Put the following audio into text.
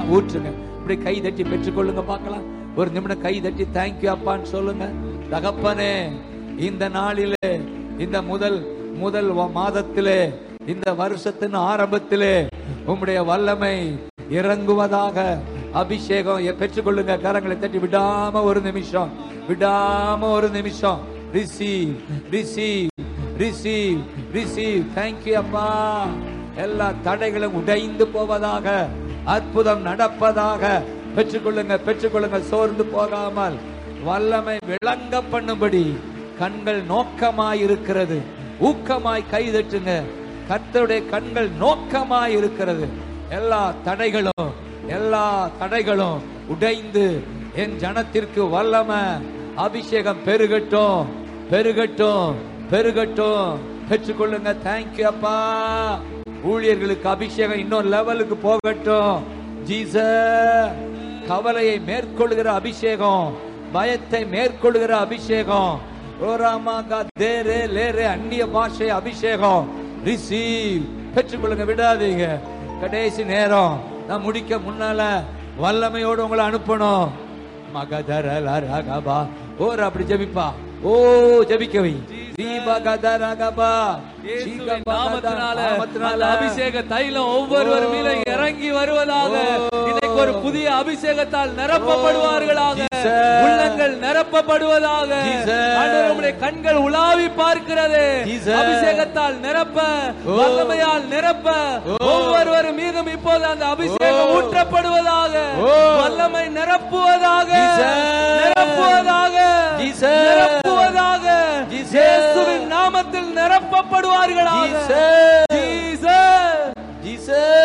அபிஷேகம் ஊற்றுங்க இப்படி கை தட்டி பெற்றுக்கொள்ளுங்க பார்க்கலாம் ஒரு நிமிடம் கை தட்டி தேங்க்யூ அப்பான்னு சொல்லுங்க தகப்பனே இந்த நாளிலே இந்த முதல் முதல் வ- மாதத்திலே இந்த வருஷத்தின் ஆரம்பத்திலே உம்முடைய வல்லமை இறங்குவதாக அபிஷேகம் எ- பெற்றுக்கொள்ளுங்க கரங்களை தட்டி விடாம ஒரு நிமிஷம் விடாம ஒரு நிமிஷம் receive receive receive receive thank you அப்பா எல்லா தடைகளும் உடைந்து போவதாக அற்புதம் நடப்பதாக பெற்றுக்கொள்ளுங்க பெற்றுக்கொள்ளுங்க சோர்ந்து போகாமல் வல்லமை விளங்க பண்ணும்படி கண்கள் நோக்கமாய் இருக்கிறது ஊக்கமாய் கைதட்டுங்க கர்த்தருடைய கண்கள் நோக்கமாய் இருக்கிறது எல்லா தடைகளும் எல்லா தடைகளும் உடைந்து என் ஜனத்திற்கு வல்லமை அபிஷேகம் பெருகட்டும் பெருகட்டும் பெருகட்டும் பெற்றுக்கொள்ளுங்க தேங்க்யூ அப்பா ஊழியர்களுக்கு அபிஷேகம் இன்னொரு லெவலுக்கு போகட்டும் ஜீச கவலையை மேற்கொள்கிற அபிஷேகம் பயத்தை மேற்கொள்கிற அபிஷேகம் ஓராமாகா தேரே லேரே அந்நிய பாஷை அபிஷேகம் ரிசீவ் பெற்றுக்கொள்ளுங்க விடாதீங்க கடைசி நேரம் நான் முடிக்க முன்னால வல்லமையோடு உங்களை அனுப்பணும் மகதரல ரகபா ஓர் அப்படி ஜெபிப்பா ஓ ஜெபிக்கவை தீபகதரகபா இயேசுவின் நாமத்தினால அந்த அபிஷேக தைலம் ஒவ்வொருவர் மீதும் இறங்கி வருவதாக இன்னைக்கு ஒரு புதிய அபிஷேகத்தால் நிரப்பப்படுவார்களாக Jesus. உள்ளங்கள் நிரப்பப்படுவதாக Jesus. ஆண்டவர் உம்முடைய கண்கள் உலாவி பார்க்கிறது Jesus. அபிஷேகத்தால் நிரப்ப வல்லமையால் நிரப்ப ஒவ்வொருவர் மீதும் இப்போது அந்த அபிஷேகம் Oh. ஊற்றப்படுவதாக Oh. வல்லமை நிரப்புவதாக Jesus. நிரப்புவதாக Jesus. நிரப்புவதாக Jesus. இயேசுவின் நாமத்தில் நிரப்பப்படுவார்களாக Jesus. Jesus Jesus